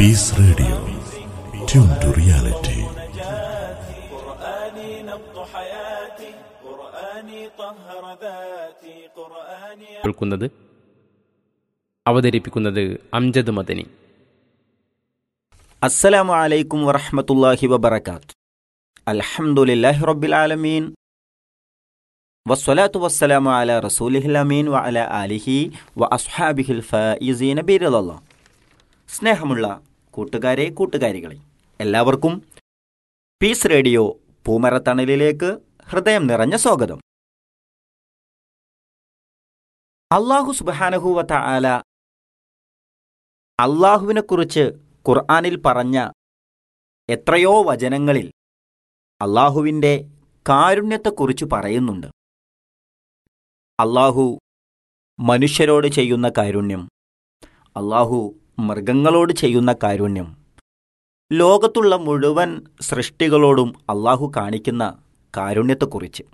Peace Radio. Tune to reality. قرآني نبض حياتي قرآني طهر ذاتي قرآني കേൾക്കുന്നത് അവതരിപ്പിക്കുന്നത് അംജദ് മദനി അസ്സലാമു അലൈക്കും വറഹ്മത്തുള്ളാഹി വബറകാത്ത് അൽഹംദുലില്ലാഹി റബ്ബിൽ ആലമീൻ വസ്സലാത്തു വസ്സലാമു അലാ റസൂലിഹിൽ അമീൻ വ അലാ ആലിഹി വ അസ്ഹാബിഹിൽ ഫായിസീന ബിറദല്ലാ സ്നേഹമുള്ള കൂട്ടുകാരെ കൂട്ടുകാരികളെ എല്ലാവർക്കും പീസ് റേഡിയോ പൂമരത്തണലിലേക്ക് ഹൃദയം നിറഞ്ഞ സ്വാഗതം അള്ളാഹു സുബാനഹുവ ആല അള്ളാഹുവിനെക്കുറിച്ച് ഖുർആനിൽ പറഞ്ഞ എത്രയോ വചനങ്ങളിൽ അള്ളാഹുവിൻ്റെ കാരുണ്യത്തെക്കുറിച്ച് പറയുന്നുണ്ട് അള്ളാഹു മനുഷ്യരോട് ചെയ്യുന്ന കാരുണ്യം അള്ളാഹു മൃഗങ്ങളോട് ചെയ്യുന്ന കാരുണ്യം ലോകത്തുള്ള മുഴുവൻ സൃഷ്ടികളോടും അള്ളാഹു കാണിക്കുന്ന കാരുണ്യത്തെക്കുറിച്ച്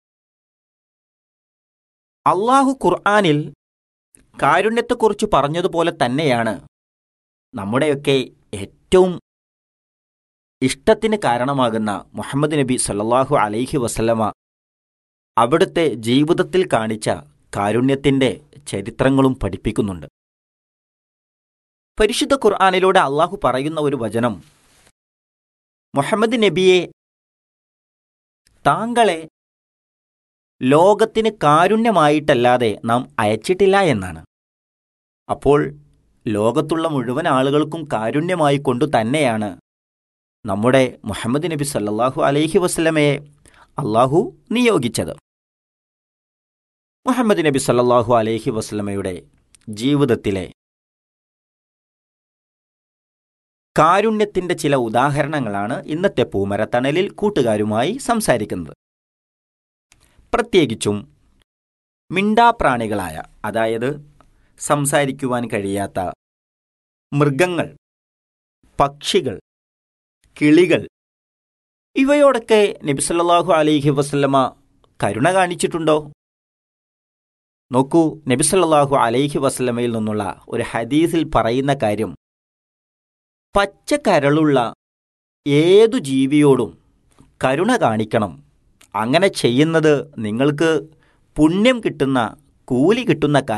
അള്ളാഹു ഖുർആനിൽ കാരുണ്യത്തെക്കുറിച്ച് പറഞ്ഞതുപോലെ തന്നെയാണ് നമ്മുടെയൊക്കെ ഏറ്റവും ഇഷ്ടത്തിന് കാരണമാകുന്ന മുഹമ്മദ് നബി സല്ലല്ലാഹു അലൈഹി വസല്ലമ അവിടുത്തെ ജീവിതത്തിൽ കാണിച്ച കാരുണ്യത്തിൻ്റെ ചരിത്രങ്ങളും പഠിപ്പിക്കുന്നുണ്ട് പരിശുദ്ധ ഖുർആാനിലൂടെ അള്ളാഹു പറയുന്ന ഒരു വചനം മുഹമ്മദ് നബിയെ താങ്കളെ ലോകത്തിന് കാരുണ്യമായിട്ടല്ലാതെ നാം അയച്ചിട്ടില്ല എന്നാണ് അപ്പോൾ ലോകത്തുള്ള മുഴുവൻ ആളുകൾക്കും കാരുണ്യമായി കൊണ്ടു തന്നെയാണ് നമ്മുടെ മുഹമ്മദ് നബി സല്ലല്ലാഹു അലൈഹി വസല്ലമയെ അള്ളാഹു നിയോഗിച്ചത് മുഹമ്മദ് നബി സല്ലല്ലാഹു അലൈഹി വസല്ലമയുടെ ജീവിതത്തിലെ കാരുണ്യത്തിന്റെ ചില ഉദാഹരണങ്ങളാണ് ഇന്നത്തെ പൂമരത്തണലിൽ കൂട്ടുകാരുമായി സംസാരിക്കുന്നത് പ്രത്യേകിച്ചും മിണ്ടാപ്രാണികളായ അതായത് സംസാരിക്കുവാൻ കഴിയാത്ത മൃഗങ്ങൾ പക്ഷികൾ കിളികൾ ഇവയോടൊക്കെ നബിസല്ലാഹു അലൈഹി വസല്ലമ കരുണ കാണിച്ചിട്ടുണ്ടോ നോക്കൂ നബിസല്ലാഹു അലൈഹി വസല്ലമയിൽ നിന്നുള്ള ഒരു ഹദീസിൽ പറയുന്ന കാര്യം പച്ചക്കരളുള്ള ഏതു ജീവിയോടും കരുണ കാണിക്കണം അങ്ങനെ ചെയ്യുന്നത് നിങ്ങൾക്ക് പുണ്യം കിട്ടുന്ന കൂലി കിട്ടുന്ന